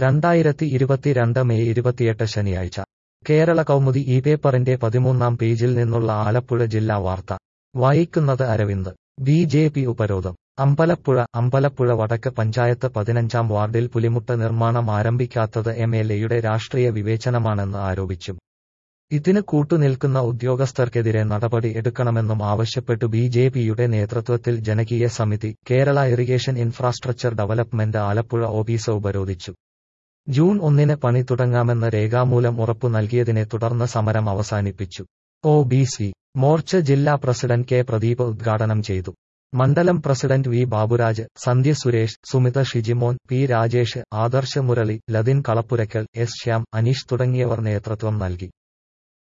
രണ്ടായിരത്തി ഇരുപത്തിരണ്ട് മെയ് ഇരുപത്തിയെട്ട് ശനിയാഴ്ച കേരള കൗമുദി ഈ പേപ്പറിന്റെ പതിമൂന്നാം പേജിൽ നിന്നുള്ള ആലപ്പുഴ ജില്ലാ വാർത്ത വായിക്കുന്നത് അരവിന്ദ് ബി ജെ പി ഉപരോധം അമ്പലപ്പുഴ അമ്പലപ്പുഴ വടക്ക് പഞ്ചായത്ത് പതിനഞ്ചാം വാർഡിൽ പുലിമുട്ട് നിർമ്മാണം ആരംഭിക്കാത്തത് എം എൽ എയുടെ രാഷ്ട്രീയ വിവേചനമാണെന്ന് ആരോപിച്ചു ഇതിന് കൂട്ടുനിൽക്കുന്ന ഉദ്യോഗസ്ഥർക്കെതിരെ നടപടി എടുക്കണമെന്നും ആവശ്യപ്പെട്ടു ബി ജെ പിയുടെ നേതൃത്വത്തിൽ ജനകീയ സമിതി Kerala irrigation infrastructure development Alappuzha office ഉപരോധിച്ചു ജൂൺ ഒന്നിന് പണി തുടങ്ങാമെന്ന് രേഖാമൂലം ഉറപ്പു നൽകിയതിനെ തുടർന്ന് സമരം അവസാനിപ്പിച്ചു ഒ ബി സി മോർച്ച ജില്ലാ പ്രസിഡന്റ് കെ പ്രദീപ് ഉദ്ഘാടനം ചെയ്തു മണ്ഡലം president V Baburaj Sandhya Suresh Sumitha Shijimon P Rajesh Adarsha Murali Lathin Kalappurackal S Shyam Aneesh തുടങ്ങിയവർ നേതൃത്വം നൽകി